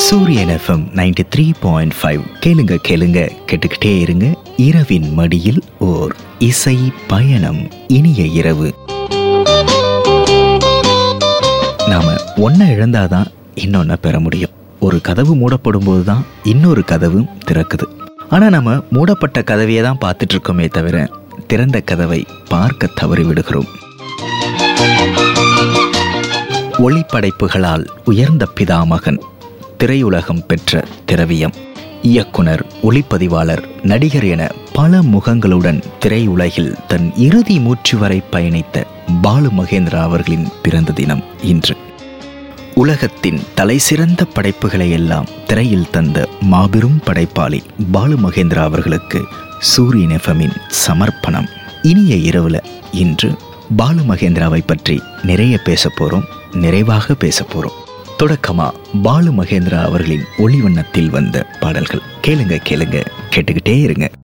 சூரியன் FM ninety three point five கேளுங்க கேளுங்க கேட்டுக்கிட்டே இருங்க இரவின் மடியில் ஓர் இசை பயணம் இனிய இரவு நாம ஒன்றை இழந்தாதான் இன்னொன்ன பெற முடியும் ஒரு கதவு மூடப்படும் போது தான் இன்னொரு கதவு திறக்குது ஆனா நம்ம மூடப்பட்ட கதவையே தான் பார்த்துட்டு இருக்கோமே தவிர திறந்த கதவை பார்க்க தவறி விடுகிறோம் ஒளிப்படைப்புகளால் உயர்ந்த பிதாமகன் திரையுலகம் பெற்ற திரவியம் இயக்குனர் ஒளிப்பதிவாளர் நடிகர் என பல முகங்களுடன் திரையுலகில் தன் இறுதி மூச்சு வரை பயணித்த பாலு மகேந்திரா அவர்களின் பிறந்த தினம் இன்று உலகத்தின் தலைசிறந்த படைப்புகளை எல்லாம் திரையில் தந்த மாபெரும் படைப்பாளி பாலு மகேந்திரா அவர்களுக்கு சூரியன் எஃப்எம்மின் சமர்ப்பணம் இனிய இரவுல இன்று பாலு மகேந்திராவை பற்றி நிறைய பேச போறோம் நிறைவாக பேச போறோம் தொடக்கமா பாலு மகேந்திரா அவர்களின் ஒளிவண்ணத்தில் வந்த பாடல்கள் கேளுங்க கேளுங்க கேட்டுக்கிட்டே இருங்க